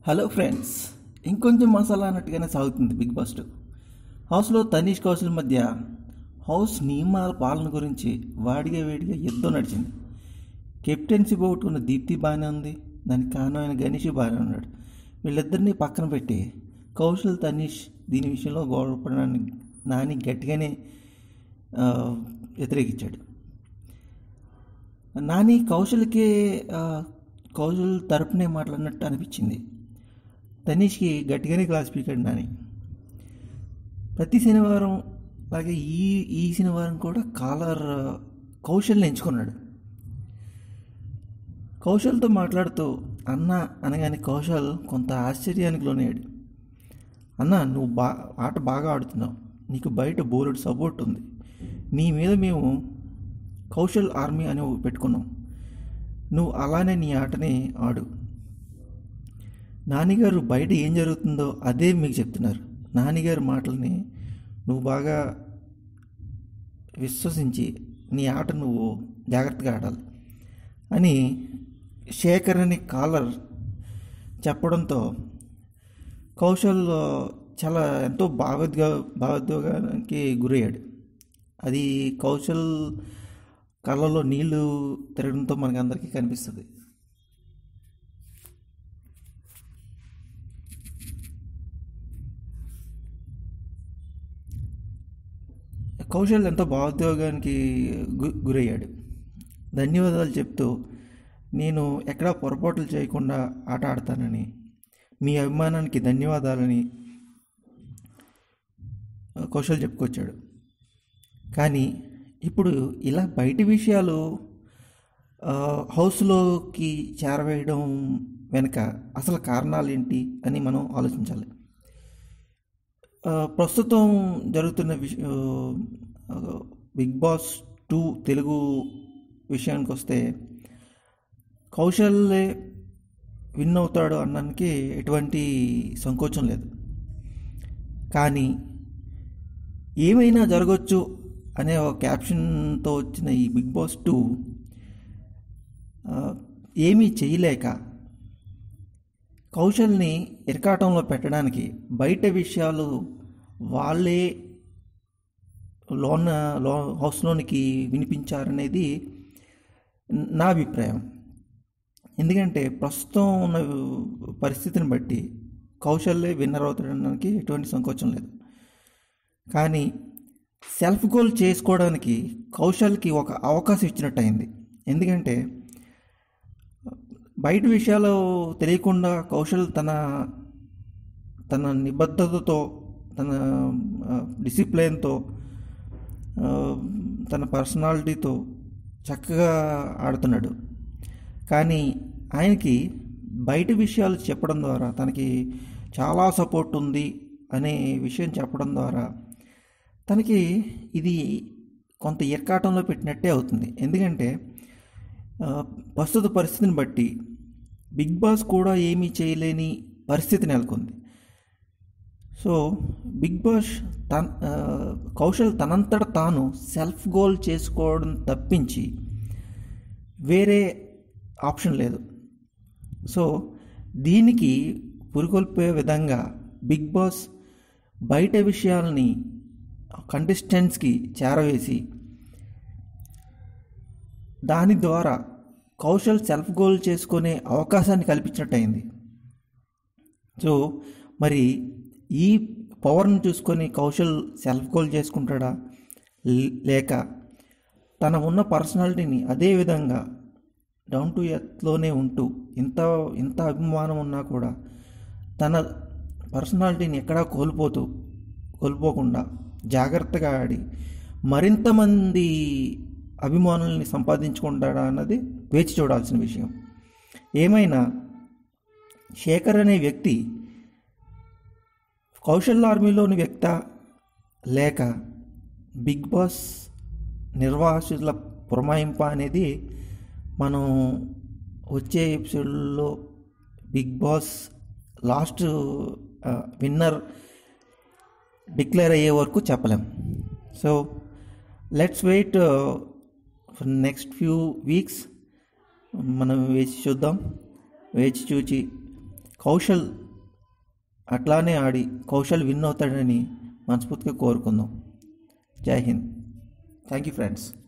hello friends ఇంకొంచెం మసాలా అన్నట్టుగానే సాగుతుంది బిగ్ బాస్ టూ హౌస్లో తనీష్ కౌశల్ మధ్య హౌస్ నియమాల పాలన గురించి వాడిగా వేడిగా యుద్ధం నడిచింది కెప్టెన్సీ పోగొట్టుకున్న దీప్తి బాగానే ఉంది దానికి కారణమైన గణేష్ బాగానే ఉన్నాడు వీళ్ళిద్దరినీ పక్కన పెట్టి కౌశల్ తనీష్ దీని విషయంలో గొడవపడడానికి నాని గట్టిగానే ఆ, వ్యతిరేకించాడు నాని కౌశల్కి ఆ, కౌశల్ తరపునే మాట్లాడినట్టు అనిపించింది తనీష్కి గట్టిగానే క్లాస్ పీకాడు నాని ప్రతి శనివారం అలాగే ఈ ఈ శనివారం కూడా కాలర్ కౌశల్ని ఎంచుకున్నాడు కౌశల్తో మాట్లాడుతూ అన్న అనగానే కౌశల్ కొంత ఆశ్చర్యానికి లోనయ్యాడు అన్న నువ్వు బా ఆట బాగా ఆడుతున్నావు నీకు బయట బోలెడు సపోర్ట్ ఉంది నీ మీద మేము కౌశల్ ఆర్మీ అని ఒకటి పెట్టుకున్నాం నువ్వు అలానే నీ ఆటని ఆడు నాన్నగారు బయట ఏం జరుగుతుందో అదే మీకు చెప్తున్నారు నాన్నగారి మాటల్ని నువ్వు బాగా విశ్వసించి నీ ఆట నువ్వు జాగ్రత్తగా ఆడాలి అని శేఖర్ అనే కాలర్ చెప్పడంతో కౌశల్ చాలా ఎంతో భావోద్గా భావోద్వేగానికి గురయ్యాడు అది కౌశల్ కళ్ళలో నీళ్లు తిరగడంతో మనకి అందరికీ కనిపిస్తుంది కౌశల్ ఎంతో భావోద్వేగానికి గు గురయ్యాడు ధన్యవాదాలు చెప్తూ నేను ఎక్కడా పొరపాట్లు చేయకుండా ఆట ఆడతానని మీ అభిమానానికి ధన్యవాదాలని కౌశల్ చెప్పుకొచ్చాడు కానీ ఇప్పుడు ఇలా బయటి విషయాలు ఆ, హౌస్లోకి చేరవేయడం వెనుక అసలు కారణాలు ఏంటి అని మనం ఆలోచించాలి ఆ, ప్రస్తుతం జరుగుతున్న విష ఆ, బిగ్ బాస్ టూ తెలుగు విషయానికి వస్తే కౌశల్లే విన్ అవుతాడు అనడానికి ఎటువంటి సంకోచం లేదు కానీ ఏమైనా జరగవచ్చు అనే ఒక క్యాప్షన్తో వచ్చిన ఈ బిగ్ బాస్ టూ ఏమీ చేయలేక కౌశల్ని ఇరకాటంలో పెట్టడానికి బయట విషయాలు వాళ్ళే లోన లో హౌస్లోనికి వినిపించారనేది నా అభిప్రాయం ఎందుకంటే ప్రస్తుతం ఉన్న పరిస్థితిని బట్టి కౌశల్లే విన్నర్ అవుతాడడానికి ఎటువంటి సంకోచం లేదు కానీ సెల్ఫ్ గోల్ చేసుకోవడానికి కౌశల్కి ఒక అవకాశం ఇచ్చినట్టు అయింది ఎందుకంటే బయట విషయాలు తెలియకుండా కౌశల్ తన తన నిబద్ధతతో తన డిసిప్లిన్తో తన పర్సనాలిటీతో చక్కగా ఆడుతున్నాడు కానీ ఆయనకి బయట విషయాలు చెప్పడం ద్వారా తనకి చాలా సపోర్ట్ ఉంది అనే విషయం చెప్పడం ద్వారా తనకి ఇది కొంత ఇరకాటంలో పెట్టినట్టే అవుతుంది ఎందుకంటే ఆ, ప్రస్తుత పరిస్థితిని బట్టి బిగ్ బాస్ కూడా ఏమీ చేయలేని పరిస్థితి నెలకొంది సో బిగ్ బాస్ తన ఆ, కౌశల్ తనంతట తాను సెల్ఫ్ గోల్ చేసుకోవడం తప్పించి వేరే ఆప్షన్ లేదు సో దీనికి పురికొల్పే విధంగా బిగ్ బాస్ బయట విషయాలని కంటెస్టెంట్స్కి చేరవేసి దాని ద్వారా కౌశల్ సెల్ఫ్ గోల్ చేసుకునే అవకాశాన్ని కల్పించినట్టయింది సో మరి ఈ పవర్ని చూసుకొని కౌశల్ సెల్ఫ్ గోల్ చేసుకుంటాడా లే- లేక తన ఉన్న పర్సనాలిటీని అదే విధంగా డౌన్ టు ఎర్త్లోనే ఉంటూ ఇంత ఇంత అభిమానం ఉన్నా కూడా తన పర్సనాలిటీని ఎక్కడా కోల్పోతూ కోల్పోకుండా జాగ్రత్తగా ఆడి మరింత మంది అభిమానుల్ని సంపాదించుకుంటాడా అన్నది వేచి చూడాల్సిన విషయం ఏమైనా శేఖర్ అనే వ్యక్తి కౌశల్ ఆర్మీలోని వ్యక్త లేక బిగ్ బాస్ నిర్వాహకుల పురమాయింప అనేది మనం వచ్చే ఎపిసోడ్లో big boss last winner declare అయ్యే వరకు చెప్పలేం so let's wait for next few weeks మనం వేచి చూద్దాం వేచి చూచి కౌశల్ అట్లానే ఆడి కౌశల్ విన్ అవుతాడని మనస్ఫూర్తిగా కోరుకుందాం జై హింద్ థ్యాంక్ యూ ఫ్రెండ్స్